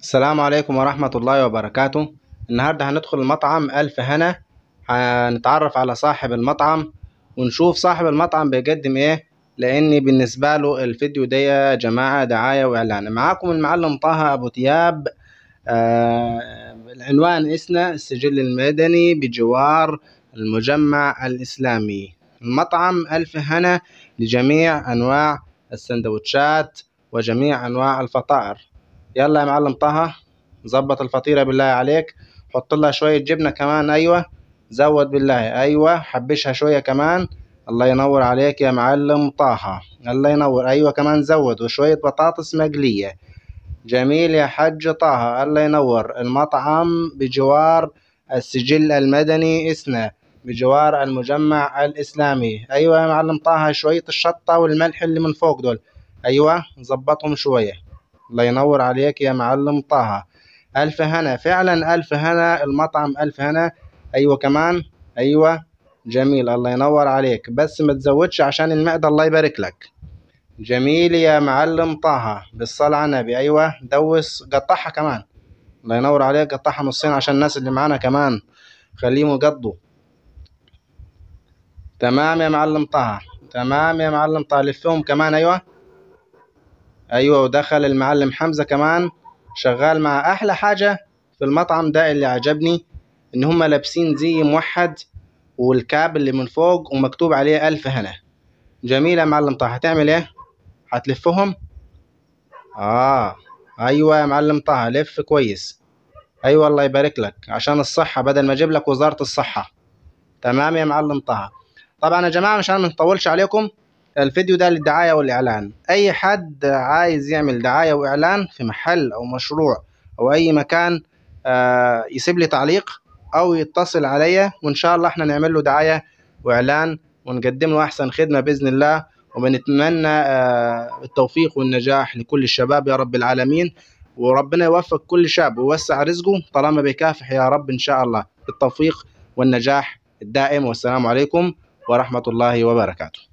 السلام عليكم ورحمة الله وبركاته النهاردة هندخل المطعم ألف هنا هنتعرف على صاحب المطعم ونشوف صاحب المطعم بيقدم ايه لاني بالنسبة له الفيديو ده يا جماعة دعاية واعلان معاكم المعلم طه ابو تياب آه العنوان اسنا السجل المدني بجوار المجمع الاسلامي المطعم ألف هنا لجميع انواع السندوتشات وجميع انواع الفطائر يلا يا معلم طه ظبط الفطيرة بالله عليك حط لها شوية جبنة كمان أيوة زود بالله أيوة حبشها شوية كمان الله ينور عليك يا معلم طه الله ينور أيوة كمان زود وشوية بطاطس مقلية جميل يا حج طه الله ينور المطعم بجوار السجل المدني إسنا بجوار المجمع الإسلامي أيوة يا معلم طه شوية الشطة والملح اللي من فوق دول أيوة ظبطهم شوية الله ينور عليك يا معلم طه ألف هنا فعلا ألف هنا المطعم ألف هنا أيوة كمان أيوة جميل الله ينور عليك بس ما تزودش عشان المعدة الله يبارك لك جميل يا معلم طه بالصلاة على النبي أيوة دوس قطعها كمان الله ينور عليك قطعها نصين عشان الناس اللي معانا كمان خليهم يقضوا تمام يا معلم طه تمام يا معلم طه لفهم كمان أيوة ايوه ودخل المعلم حمزة كمان شغال مع احلى حاجة في المطعم ده اللي عجبني ان هم لابسين زي موحد والكاب اللي من فوق ومكتوب عليه الف هنا جميل يا معلم طه هتعمل ايه هتلفهم اه ايوه يا معلم طه لف كويس ايوه الله يبارك لك عشان الصحة بدل ما اجيب لك وزارة الصحة تمام يا معلم طه طبعا يا جماعة مشان ما نطولش عليكم الفيديو ده للدعاية والإعلان أي حد عايز يعمل دعاية وإعلان في محل أو مشروع أو أي مكان آه يسيب لي تعليق أو يتصل عليا وإن شاء الله إحنا نعمل له دعاية وإعلان ونقدم له أحسن خدمة بإذن الله وبنتمنى آه التوفيق والنجاح لكل الشباب يا رب العالمين وربنا يوفق كل شاب ويوسع رزقه طالما بيكافح يا رب إن شاء الله بالتوفيق والنجاح الدائم والسلام عليكم ورحمة الله وبركاته